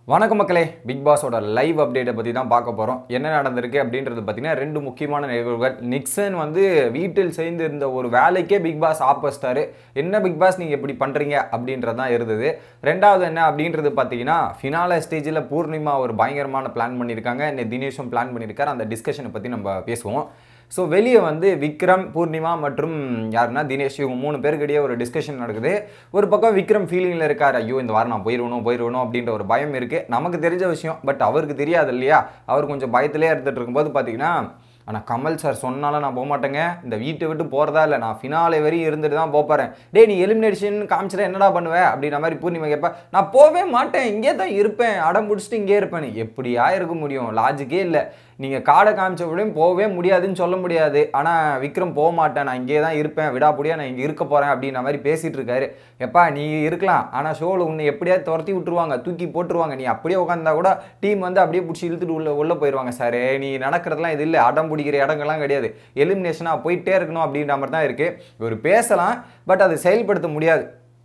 வணக்கம் மக்களே big பாஸோட live அப்டேட்டை பற்றி தான் பார்க்க போகிறோம் என்ன நடந்திருக்கு அப்படின்றது பார்த்தீங்கன்னா ரெண்டு முக்கியமான நிகழ்வுகள் நிக்சன் வந்து வீட்டில் செய்து இருந்த ஒரு வேலைக்கே பிக் பாஸ் ஆப்போசிட்டாரு என்ன பிக் பாஸ் நீங்கள் எப்படி பண்ணுறீங்க அப்படின்றது தான் இருந்தது ரெண்டாவது என்ன அப்படின்றது பார்த்தீங்கன்னா ஃபினால ஸ்டேஜில் பூர்ணிமா ஒரு பயங்கரமான பிளான் பண்ணியிருக்காங்க இன்னும் தினேஷும் பிளான் பண்ணியிருக்காரு அந்த டிஸ்கஷனை பற்றி நம்ம பேசுவோம் ஸோ வெளியே வந்து விக்ரம் பூர்ணிமா மற்றும் யாருன்னா தினேஷ் இவங்க மூணு பேருக்கிடையே ஒரு டிஸ்கஷன் நடக்குது ஒரு பக்கம் விக்ரம் ஃபீலிங்கில் இருக்கார் ஐயோ இந்த வாரம் நான் போயிடுவணும் போயிடுவணும் அப்படின்ற ஒரு பயம் இருக்குது நமக்கு தெரிஞ்ச விஷயம் பட் அவருக்கு தெரியாது இல்லையா அவர் கொஞ்சம் பயத்திலே இருந்துட்டு இருக்கும்போது பார்த்தீங்கன்னா ஆனால் கமல் சார் சொன்னாலும் நான் போக மாட்டேங்க இந்த வீட்டை விட்டு போகிறதா இல்லை நான் ஃபினாலே வரையும் இருந்துட்டு தான் போகிறேன் டேய் நீ எலிமினேஷன் காமிச்சிட்டா என்னடா பண்ணுவேன் அப்படின்ற மாதிரி பூர்ணிமா கேட்பேன் நான் போவே மாட்டேன் இங்கே தான் இருப்பேன் அடம் பிடிச்சிட்டு இங்கே இருப்பேன் எப்படியா இருக்க முடியும் லாஜிக்கே இல்லை நீங்கள் காடை காமிச்ச விடையும் போகவே முடியாதுன்னு சொல்ல முடியாது ஆனால் விக்ரம் போக மாட்டேன் நான் இங்கே தான் இருப்பேன் விடாப்படியா நான் இங்கே இருக்க போகிறேன் அப்படின்ற மாதிரி பேசிகிட்டு இருக்காரு எப்பா நீ இருக்கலாம் ஆனால் ஷோவில் உன்னை எப்படியாவது துரத்தி விட்டுருவாங்க தூக்கி போட்டுருவாங்க நீ அப்படியே உட்காந்தா கூட டீம் வந்து அப்படியே பிடிச்சி இழுத்துட்டு உள்ள உள்ளே போயிடுவாங்க சார் நீ நடக்கிறதுலாம் இது இல்லை அடம் பிடிக்கிற இடங்கள்லாம் கிடையாது எலிமினேஷனாக போயிட்டே இருக்கணும் அப்படின்ற மாதிரி தான் இருக்குது இவர் பேசலாம் பட் அதை செயல்படுத்த முடியாது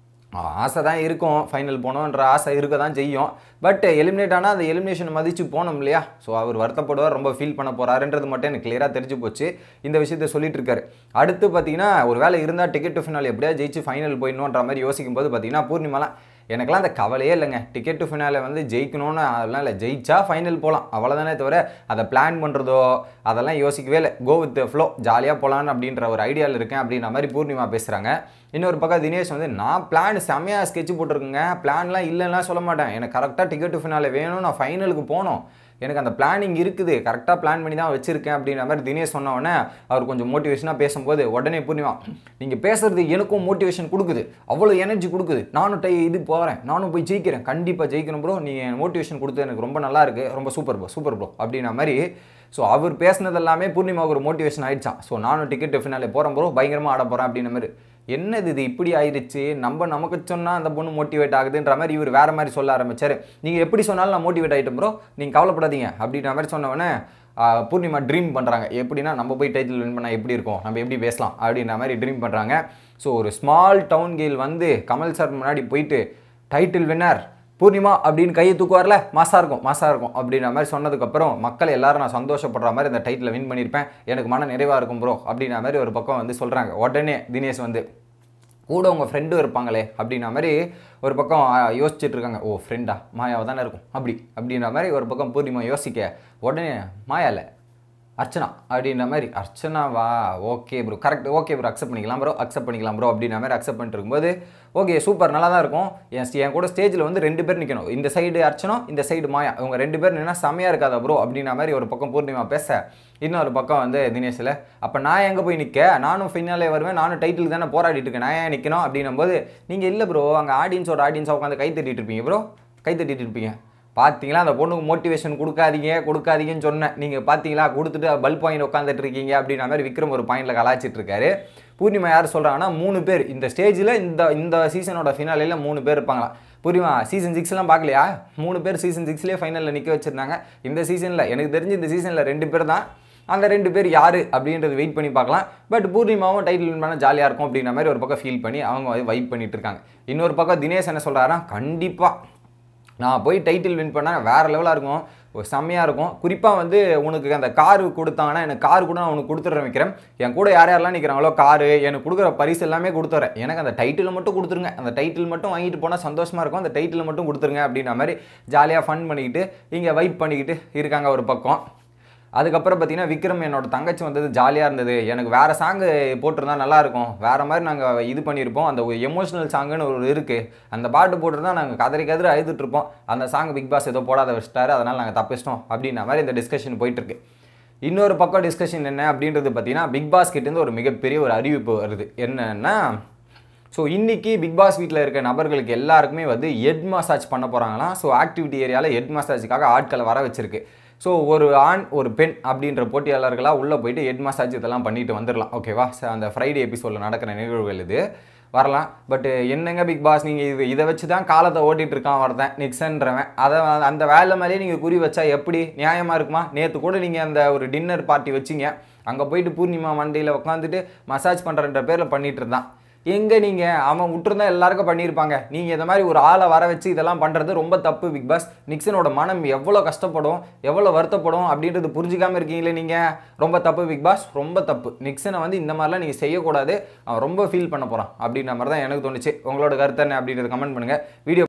ஆசை தான் இருக்கும் ஃபைனல் போகணுன்ற ஆசை இருக்க தான் செய்யும் பட் எலிமினேட் ஆனால் அந்த எலிமினேஷன் மதித்து போனோம் இல்லையா ஸோ அவர் வருத்தப்படுவார் ரொம்ப ஃபீல் பண்ண போகிறாருன்றது மட்டும் எனக்கு கிளியராக தெரிஞ்சு போச்சு இந்த விஷயத்த சொல்லிட்டு இருக்காரு அடுத்து பார்த்தீங்கன்னா ஒரு வேலை இருந்தால் டிக்கெட் டு ஃபினால் எப்படியா ஜெயிச்சு ஃபைனல் போயிடணுன்ற மாதிரி யோசிக்கும் போது பார்த்தீங்கன்னா பூர்ணிமாலாம் எனக்கெல்லாம் அந்த கவலையே இல்லைங்க டிக்கெட் டு ஃபினாலே வந்து ஜெயிக்கணும்னு அதெல்லாம் இல்லை ஜெயிச்சா ஃபைனல் போகலாம் அவ்வளோதானே தவிர அதை பிளான் பண்ணுறதோ அதெல்லாம் யோசிக்கவே இல்லை கோ வித் ஃப்ளோ ஜாலியாக போகலான்னு அப்படின்ற ஒரு ஐடியாவில் இருக்கேன் அப்படின்ற மாதிரி பூர்ணிமா பேசுகிறாங்க இன்னொரு பக்கம் தினேஷ் வந்து நான் பிளான் செம்மையாக ஸ்கெட்ச் போட்டிருக்கேங்க பிளான்லாம் இல்லைன்னா சொல்ல மாட்டேன் எனக்கு கரெக்டாக டிக்கெட் டு ஃபினாலே வேணும் நான் ஃபைனலுக்கு போகணும் எனக்கு அந்த பிளானிங் இருக்குது கரெக்டாக பிளான் பண்ணி தான் வச்சுருக்கேன் அப்படின்ற மாதிரி தினேஷ் சொன்ன உடனே அவர் கொஞ்சம் மோட்டிவேஷனாக பேசும்போது உடனே பூர்ணிமா நீங்கள் பேசுறது எனக்கும் மோட்டிவேஷன் கொடுக்குது அவ்வளோ எனர்ஜி கொடுக்குது நானும் டை இது போகிறேன் நானும் போய் ஜெயிக்கிறேன் கண்டிப்பாக ஜெயிக்கணும் ப்ரோ நீங்கள் மோட்டிவேஷன் கொடுத்து எனக்கு ரொம்ப நல்லா இருக்குது ரொம்ப சூப்பர் ப்ரோ சூப்பர் ப்ரோ அப்படின்ற மாதிரி ஸோ அவர் பேசுனது எல்லாமே பூர்ணிமாவுக்கு ஒரு மோட்டிவேஷன் ஆயிடுச்சான் ஸோ நானும் டிக்கெட் ஃபினாலே போகிறேன் ப்ரோ பயங்கரமாக ஆட போகிறேன் அப்படின்ற மாதிரி என்னது இது இப்படி ஆயிடுச்சு நம்ம நமக்கு சொன்னால் அந்த பொண்ணு மோட்டிவேட் ஆகுதுன்ற மாதிரி இவர் வேறு மாதிரி சொல்ல ஆரம்பிச்சார் நீங்கள் எப்படி சொன்னாலும் நான் மோட்டிவேட் ஆகிட்டேன் ப்ரோ நீங்கள் கவலைப்படாதீங்க அப்படின்ற மாதிரி சொன்னவொடனே பூர்ணிமா ட்ரீம் பண்ணுறாங்க எப்படின்னா நம்ம போய் டைட்டில் வின் பண்ணால் எப்படி இருக்கும் நம்ம எப்படி பேசலாம் அப்படின்ற மாதிரி ட்ரீம் பண்ணுறாங்க ஸோ ஒரு ஸ்மால் டவுன் கேல் வந்து கமல் சார் முன்னாடி போயிட்டு டைட்டில் வின்னர் பூர்ணிமா அப்படின்னு கையை தூக்குவார்ல மாசா இருக்கும் மாசா இருக்கும் அப்படின்ற மாதிரி சொன்னதுக்கப்புறம் மக்கள் எல்லாரும் நான் சந்தோஷப்படுற மாதிரி அந்த டைட்டில் வின் பண்ணியிருப்பேன் எனக்கு மன நிறைவாக இருக்கும் ப்ரோ அப்படின்ற மாதிரி ஒரு பக்கம் வந்து சொல்கிறாங்க உடனே தினேஷ் வந்து கூட உங்கள் ஃப்ரெண்டும் இருப்பாங்களே அப்படின்ற மாதிரி ஒரு பக்கம் யோசிச்சுட்டு இருக்காங்க ஓ ஃப்ரெண்டா மாயாவை தானே இருக்கும் அப்படி அப்படின்ற மாதிரி ஒரு பக்கம் பூர்ணிமா யோசிக்க உடனே மாயா இல்லை அர்ச்சனா அப்படின்ற மாதிரி அர்ச்சனாவா okay bro correct okay bro accept பண்ணிக்கலாம் ப்ரோ அக்செப்ட் பண்ணிக்கலாம் ப்ரோ அப்படின்ற மாதிரி அக்செப்ட் பண்ணிட்டு இருக்கும்போது ஓகே சூப்பர் நல்லா தான் இருக்கும் என் என் கூட ஸ்டேஜில் வந்து ரெண்டு பேர் நிற்கணும் இந்த சைடு அர்ச்சனா இந்த சைடு மாயா இவங்க ரெண்டு பேர் நின்னா செமையாக இருக்காதா ப்ரோ அப்படின்ற மாதிரி ஒரு பக்கம் பூர்ணிமா பேச இன்னொரு பக்கம் வந்து தினேஷில் அப்போ நான் எங்கே போய் நிற்க நானும் ஃபைனலே வருவேன் நானும் டைட்டில் தானே போராடிட்டு இருக்கேன் நான் ஏன் நிற்கணும் அப்படின்னும் போது நீங்கள் இல்லை ப்ரோ அங்கே ஆடியன்ஸோட ஆடியன்ஸாக உட்காந்து கை தட்டிட்டு இருப்பீங்க ப்ரோ கை தட்டிட்டு இருப்பீங்க பார்த்தீங்களா அந்த பொண்ணுக்கு மோட்டிவேஷன் கொடுக்காதீங்க கொடுக்காதீங்கன்னு சொன்னேன் நீங்கள் பார்த்தீங்களா கொடுத்துட்டு பல்ப் பாயிண்ட் உட்காந்துட்டு இருக்கீங்க அப்படின்ற மாதிரி விக்ரம் ஒரு பாயிண்டில் கலாச்சிட்டு இருக்காரு பூர்ணிமா யார் சொல்கிறாங்கன்னா மூணு பேர் இந்த ஸ்டேஜில் இந்த இந்த சீசனோட ஃபினாலில் மூணு பேர் இருப்பாங்களா பூர்ணிமா சீசன் சிக்ஸ்லாம் பார்க்கலையா மூணு பேர் சீசன் சிக்ஸ்லேயே ஃபைனலில் நிற்க வச்சுருந்தாங்க இந்த சீசனில் எனக்கு தெரிஞ்சு இந்த சீசனில் ரெண்டு பேர் தான் அந்த ரெண்டு பேர் யார் அப்படின்றது வெயிட் பண்ணி பார்க்கலாம் பட் பூர்ணிமாவும் டைட்டில் வின் பண்ணால் ஜாலியாக இருக்கும் அப்படின்ற மாதிரி ஒரு பக்கம் ஃபீல் பண்ணி அவங்க வந்து வைப் பண்ணிட்டு இருக்காங்க இன்னொரு பக்கம் தினேஷ் என்ன சொல்கிறாருன்னா கண்டிப்பாக நான் போய் டைட்டில் வின் பண்ணால் வேறு லெவலாக இருக்கும் ஒரு செம்மையாக இருக்கும் குறிப்பாக வந்து உனக்கு அந்த காரு கொடுத்தாங்கன்னா எனக்கு கார் கூட நான் உனக்கு கொடுத்துட்றேன் வைக்கிறேன் என் கூட யார் யாரெல்லாம் நிற்கிறாங்களோ காரு எனக்கு கொடுக்குற பரிசு எல்லாமே கொடுத்துறேன் எனக்கு அந்த டைட்டில் மட்டும் கொடுத்துருங்க அந்த டைட்டில் மட்டும் வாங்கிட்டு போனால் சந்தோஷமாக இருக்கும் அந்த டைட்டில் மட்டும் கொடுத்துருங்க அப்படின்ற மாதிரி ஜாலியாக ஃபன் பண்ணிக்கிட்டு இங்கே வைப் பண்ணிக்கிட்டு இருக்காங்க ஒரு பக்கம் அதுக்கப்புறம் பார்த்தீங்கன்னா விக்ரம் என்னோட தங்கச்சி வந்தது ஜாலியாக இருந்தது எனக்கு வேறு சாங்கு போட்டிருந்தா நல்லாயிருக்கும் வேறு மாதிரி நாங்கள் இது பண்ணியிருப்போம் அந்த ஒரு எமோஷனல் சாங்குன்னு ஒரு இருக்குது அந்த பாட்டு போட்டிருந்தா நாங்கள் கதறி கதறி அழுதுட்ருப்போம் அந்த சாங் பிக் பாஸ் ஏதோ போடாத வச்சிட்டாரு அதனால் நாங்கள் தப்பிச்சிட்டோம் அப்படின்ற மாதிரி இந்த டிஸ்கஷன் போயிட்டுருக்கு இன்னொரு பக்கம் டிஸ்கஷன் என்ன அப்படின்றது பார்த்தீங்கன்னா பிக் பாஸ் கிட்டேருந்து ஒரு மிகப்பெரிய ஒரு அறிவிப்பு வருது என்னன்னா ஸோ இன்றைக்கி பிக் பாஸ் வீட்டில் இருக்க நபர்களுக்கு எல்லாருக்குமே வந்து ஹெட் மசாஜ் பண்ண போகிறாங்களாம் ஸோ ஆக்டிவிட்டி ஏரியாவில் ஹெட் மசாஜுக்காக ஆட்களை வர வச்சிருக்கு ஸோ ஒரு ஆண் ஒரு பெண் அப்படின்ற போட்டியாளர்களாக உள்ளே போயிட்டு ஹெட் மசாஜ் இதெல்லாம் பண்ணிட்டு வந்துடலாம் ஓகேவா அந்த ஃப்ரைடே எபிசோடில் நடக்கிற நிகழ்வுகள் இது வரலாம் பட் என்னங்க பிக் பாஸ் நீங்கள் இது இதை வச்சு தான் காலத்தை ஓட்டிகிட்டு இருக்கான் வரதேன் நிக்சன்றவன் அதை அந்த வேலை மேலேயே நீங்கள் குறி வச்சா எப்படி நியாயமாக இருக்குமா நேற்று கூட நீங்கள் அந்த ஒரு டின்னர் பார்ட்டி வச்சிங்க அங்கே போயிட்டு பூர்ணிமா மண்டையில் உட்காந்துட்டு மசாஜ் பண்ணுறன்ற பேரில் பண்ணிகிட்டு இருந்தான் எங்கே நீங்கள் அவன் விட்டுருந்தா எல்லாருக்கும் பண்ணியிருப்பாங்க நீங்கள் இந்த மாதிரி ஒரு ஆளை வர வச்சு இதெல்லாம் பண்ணுறது ரொம்ப தப்பு பிக் பாஸ் நிக்சனோட மனம் எவ்வளோ கஷ்டப்படும் எவ்வளோ வருத்தப்படும் அப்படின்றது புரிஞ்சிக்காம இருக்கீங்களே நீங்கள் ரொம்ப தப்பு பிக் பாஸ் ரொம்ப தப்பு நிக்சனை வந்து இந்த மாதிரிலாம் நீங்கள் செய்யக்கூடாது அவன் ரொம்ப ஃபீல் பண்ண போகிறான் அப்படின்ற மாதிரி தான் எனக்கு தோணுச்சு உங்களோட கருத்து என்ன அப்படின்றத கமெண்ட் பண்ணுங்கள் வீடியோ